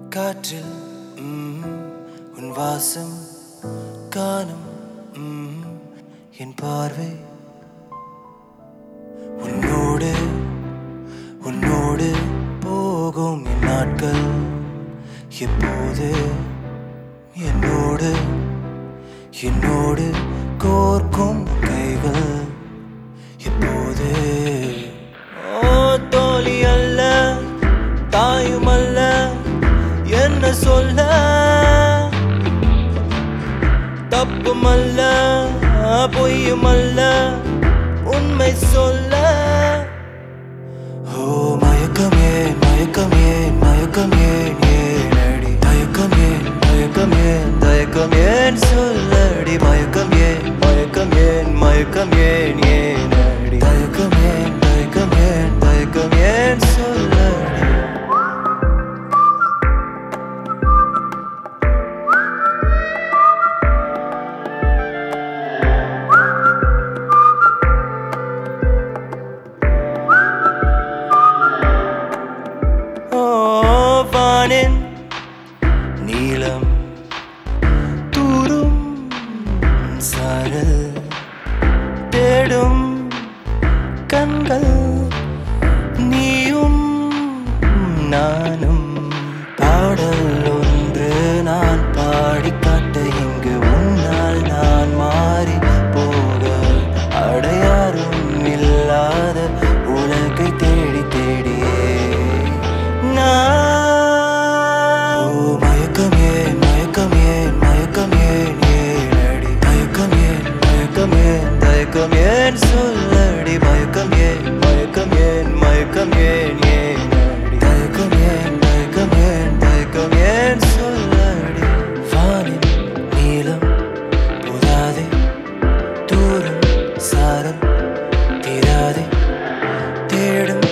காற்றில் ம், உன் வாசம் காணும் ம், என் பார்வை உன்னோடு உன்னோடு போகும் என் நாட்கள் எப்போது என்னோடு என்னோடு கோர்க்கும் கைகள் எப்போது ஓ தோழி அல்ல தாயும் அல்ல என்ன சொல்ல தப்பும் அல்ல பொய்யும் அல்ல உண்மை சொல்ல ஓ மயக்கம் ஏன் மயக்கம் ஏன் மயக்கம் ஏன் ஏனடி தயக்கம் ஏன் மயக்கம் ஏன் தயக்கம் ஏன் சொல்லடி மயக்கம் ஏன் மயக்கம் ஏன் மயக்கம் ஏன் ஏனடி தயக்கம் ஏன் தயக்கம் ஏன் தயக்கம் ஏன் சொல்லடி ஓ வானின் நீளம் தூரும் சாரல் தேடும் கண்கள் நீயும் நானும் பாடல் ஒன்று நான் பாடி காட்ட இங்கு உன்னால் நான் மாறி போக அடையாறும் இல்லாத உலகை தேடி தேடியே நான் ஓ மயக்கம் ஏன் மயக்கம் ஏன் மயக்கம் ஏன் ஏனடி தயக்கம் ஏன் மயக்கம் ஏன் தயக்கம் ஏன் சொல்லடி மயக்கம் ஏன் மயக்கம் ஏன் மயக்கம் ஏன் ஏனடி தயக்கம் ஏன் தயக்கம் ஏன் தயக்கம் ஏன் சொல்லடி வானின் நீளம் புதாதே தூரம் சாரம் தீராதே தேடும்